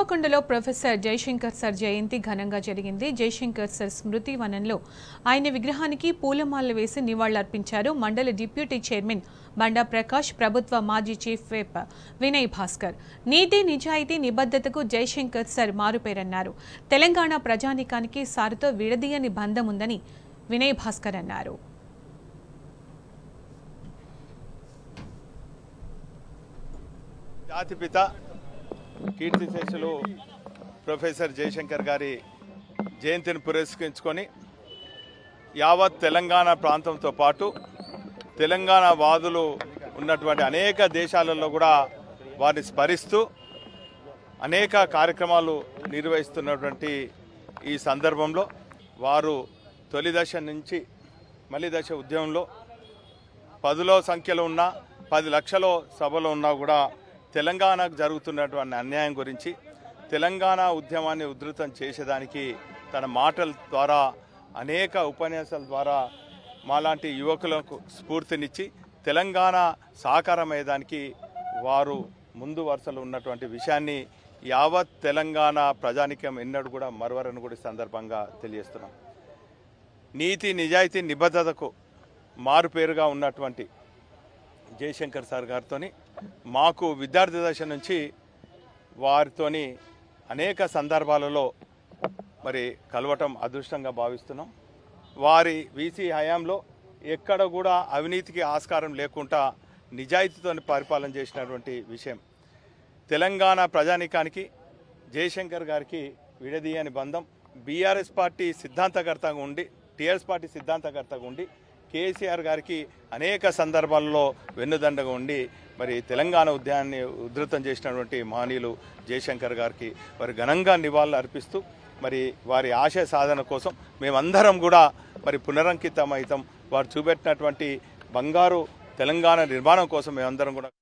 హనుమకొండలో professor Jayashankar sir జయంతి ఘనంగా జరిగింది జయశంకర్ సార్ స్మృతి వనంలో ఆయన విగ్రహానికి పూలమాలలు వేసి నివాళులర్పించారు మండల డిప్యూటీ చైర్మన్ బండా ప్రకాష్ ప్రభుత్వ మాజీ చీఫ్ విప్ వినయ్ భాస్కర్ నీతి నిజాయితీ నిబద్ధతకు జయశంకర్ సార్ మారుపేరన్నారు తెలంగాణ ప్రజానికానికి సార్తో విడదీయని బంధం ఉందని వినయ్ భాస్కర్ అన్నారు జాతిపిత కీర్తిశేషులు ప్రొఫెసర్ జయశంకర్ గారి జయంతిని పురస్కరించుకొని యావత్ తెలంగాణ ప్రాంతంతో పాటు తెలంగాణ వాదులు ఉన్నటువంటి అనేక దేశాలలో కూడా వారిని స్మరిస్తూ అనేక కార్యక్రమాలు నిర్వహిస్తున్నటువంటి ఈ సందర్భంలో వారు తొలి దశ నుంచి మలి దశ ఉద్యమంలో పదిలో సంఖ్యలో ఉన్న పది లక్షల సభలో ఉన్నా కూడా తెలంగాణకు జరుగుతున్నటువంటి అన్యాయం గురించి తెలంగాణ ఉద్యమాన్ని ఉధృతం చేసేదానికి తన మాటల ద్వారా అనేక ఉపన్యాసాల ద్వారా మాలాంటి యువకులకు స్ఫూర్తినిచ్చి తెలంగాణ సాకారమయ్యేదానికి వారు ముందు వరుసలో ఉన్నటువంటి విషయాన్ని యావత్ తెలంగాణ ప్రజానికం ఎన్నడూ కూడా మరవరని కూడా ఈ సందర్భంగా తెలియజేస్తున్నాం నీతి నిజాయితీ నిబద్ధతకు మారుపేరుగా ఉన్నటువంటి జయశంకర్ సార్ గారితోని మాకు విద్యార్థి దశ నుంచి వారితోని అనేక సందర్భాలలో మరి కలవటం అదృష్టంగా భావిస్తున్నాం వారి వీసీ హయాంలో ఎక్కడ కూడా అవినీతికి ఆస్కారం లేకుండా నిజాయితీతో పరిపాలన చేసినటువంటి విషయం తెలంగాణ ప్రజానికానికి జయశంకర్ గారికి విడదీయని బంధం బీఆర్ఎస్ పార్టీ సిద్ధాంతకర్తగా ఉండి టీఆర్ఎస్ పార్టీ సిద్ధాంతకర్తగా ఉండి కేసీఆర్ గారికి అనేక సందర్భాల్లో వెన్నుదండగా ఉండి మరి తెలంగాణ ఉద్యాన్ని ఉధృతం చేసినటువంటి మహనీయులు జయశంకర్ గారికి వారి ఘనంగా నివాళులు అర్పిస్తూ మరి వారి ఆశయ సాధన కోసం మేమందరం కూడా మరి పునరంకితం అవుతాం వారు చూపెట్టినటువంటి బంగారు తెలంగాణ నిర్మాణం కోసం మేమందరం కూడా